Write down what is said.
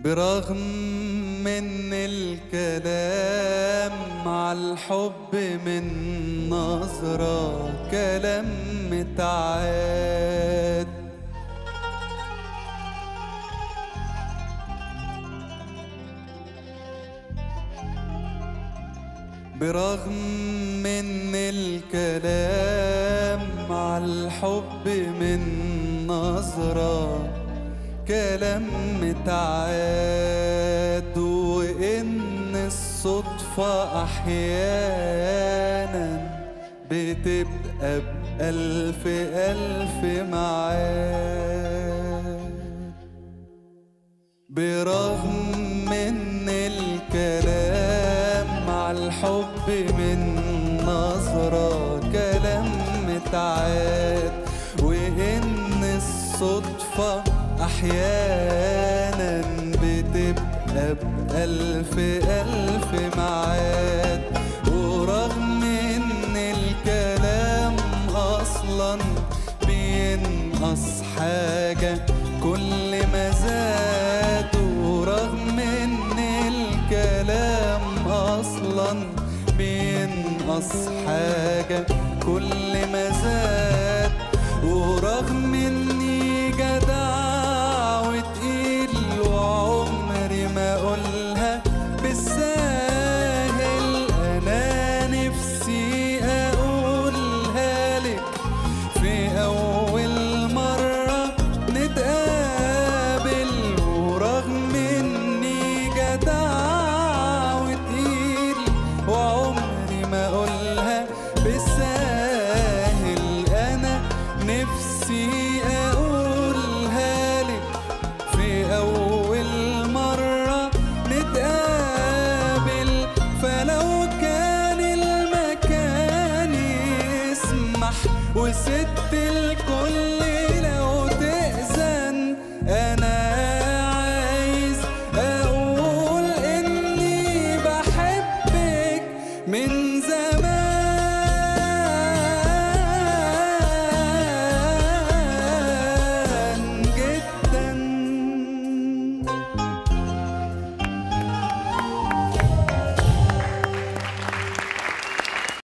برغم من الكلام مع الحب من نظرة كلام متعاد برغم من الكلام مع الحب من نظرة كلام متعاد وإن الصدفة أحيانا بتبقى بألف ألف معاد برغم من الكلام مع الحب من نظرة كلام متعاد وإن الصدفة أحيانا بتبقى بألف ألف معاد ورغم إن الكلام أصلا بينقص حاجة كل ما زاد ورغم إن الكلام أصلا بينقص حاجة كل ما زاد ورغم إني جدع وتقيل وعمري ما أقولها بالساهل أنا نفسي أقولها لك في أول مرة نتقابل ورغم إني جدع وتقيل وعمري ما أقولها بالساهل أنا نفسي أقولها لك في أول مرة نتقابل فلو كان المكان يسمح وست